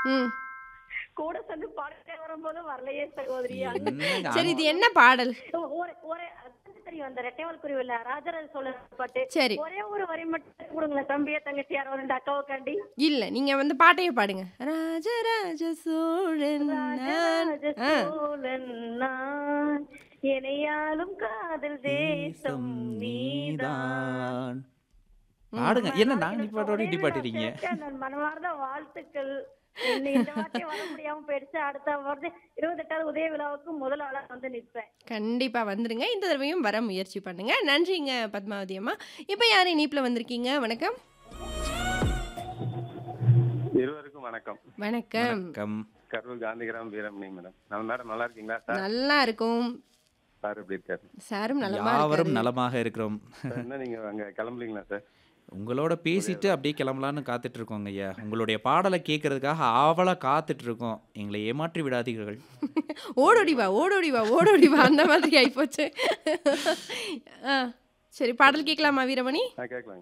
ம் கூட சேர்ந்து பாடிட்டே வரும்போது வரலையே சகோதரி என்னங்க சரி இது என்ன பாடல் ஒரே ஒரே அதான் தெரியும் அந்த ரெட்டைவால் குருவில ராஜராஜ சோழன் பாட்டு சரி ஒரே ஒரு வரி மட்டும் கொடுங்களேன் தம்பியா தங்கச்சி யாரோ ரெண்டு அக்காவை காண்டி இல்ல நீங்க வந்து பாட்டையே பாடுங்க ராஜராஜ சோழன் நான். ராஜராஜ ஆ. சோழன் நான் இணையாலும் காதல் தேசம் நீதான் பாடுங்க என்ன நான் நீ பாட்டோட ஒரே இடி பாட்டுறீங்க விழா நான் மனமார்ந்த வாழ்த்துக்கள் இன்னை இந்த வாட்டி வர முடியாம போயிடுச்சு அடுத்த வருது இருபத்தெட்டாவது உதய விழாவுக்கு முதல் ஆளா வந்து நிற்பேன் கண்டிப்பா வந்துருங்க இந்த தடவையும் வர முயற்சி பண்ணுங்க நன்றிங்க பத்மாவதி அம்மா இப்போ யார் இனிப்புல வந்திருக்கீங்க வணக்கம் இருவருக்கும் வணக்கம் வணக்கம் வணக்கம் கரூர் காந்திகிராம் வீரமணி மேடம் நம்ம மேடம் நல்லா இருக்கீங்களா சார் நல்லா இருக்கும் சார் எப்படி இருக்காரு சாரும் நலமா யாவரும் இருக்காரு. நலமாக இருக்கிறோம் சார், என்ன நீங்க அங்க கிளம்புறீங்களா சார் உங்களோட பேசிட்டு அப்படியே கிளம்பலான்னு காத்துட்டு இருக்கோங்க ஐயா உங்களுடைய பாடலை கேட்கறதுக்காக ஆவலா காத்துட்டு இருக்கோம் எங்களை ஏமாற்றி விடாதீர்கள் ஓடோடி வா ஓடோடி வா ஓடோடி வா அந்த மாதிரி ஆயிப்போச்சு ஆ சரி பாடல் கேட்கலாமா வீரமணி நான் கேட்கலாங்க